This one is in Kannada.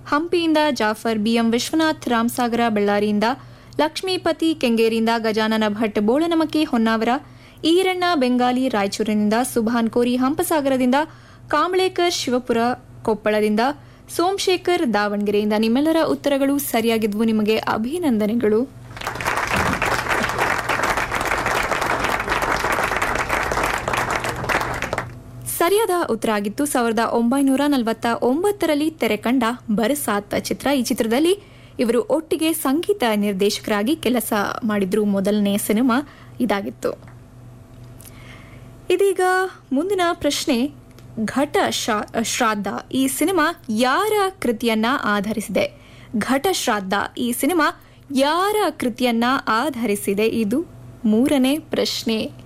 ಹಂಪಿಯಿಂದ ಜಾಫರ್ ಬಿಎಂ ವಿಶ್ವನಾಥ್ ರಾಮಸಾಗರ ಬಳ್ಳಾರಿಯಿಂದ ಲಕ್ಷ್ಮೀಪತಿ ಕೆಂಗೇರಿಯಿಂದ ಗಜಾನನ ಭಟ್ ಬೋಳನಮಕ್ಕಿ ಹೊನ್ನಾವರ ಈರಣ್ಣ ಬೆಂಗಾಲಿ ರಾಯಚೂರಿನಿಂದ ಸುಭಾನ್ ಕೋರಿ ಹಂಪಸಾಗರದಿಂದ ಕಾಂಬ್ಳೇಕರ್ ಶಿವಪುರ ಕೊಪ್ಪಳದಿಂದ ಸೋಮಶೇಖರ್ ದಾವಣಗೆರೆಯಿಂದ ನಿಮ್ಮೆಲ್ಲರ ಉತ್ತರಗಳು ಸರಿಯಾಗಿದ್ವು ನಿಮಗೆ ಅಭಿನಂದನೆಗಳು ಸರಿಯಾದ ಉತ್ತರ ಆಗಿತ್ತು ಸಾವಿರದ ಒಂಬೈನೂರ ನಲವತ್ತ ಒಂಬತ್ತರಲ್ಲಿ ತೆರೆಕಂಡ ಬರಸಾತ್ ಚಿತ್ರ ಈ ಚಿತ್ರದಲ್ಲಿ ಇವರು ಒಟ್ಟಿಗೆ ಸಂಗೀತ ನಿರ್ದೇಶಕರಾಗಿ ಕೆಲಸ ಮಾಡಿದ್ರು ಮೊದಲನೇ ಸಿನಿಮಾ ಇದಾಗಿತ್ತು ಇದೀಗ ಮುಂದಿನ ಪ್ರಶ್ನೆ ಘಟ ಶಾ- ಶ್ರಾದ್ದ ಈ ಸಿನಿಮಾ ಯಾರ ಕೃತಿಯನ್ನ ಆಧರಿಸಿದೆ ಘಟ ಶ್ರಾದ್ದ ಈ ಸಿನಿಮಾ ಯಾರ ಕೃತಿಯನ್ನ ಆಧರಿಸಿದೆ ಇದು ಮೂರನೇ ಪ್ರಶ್ನೆ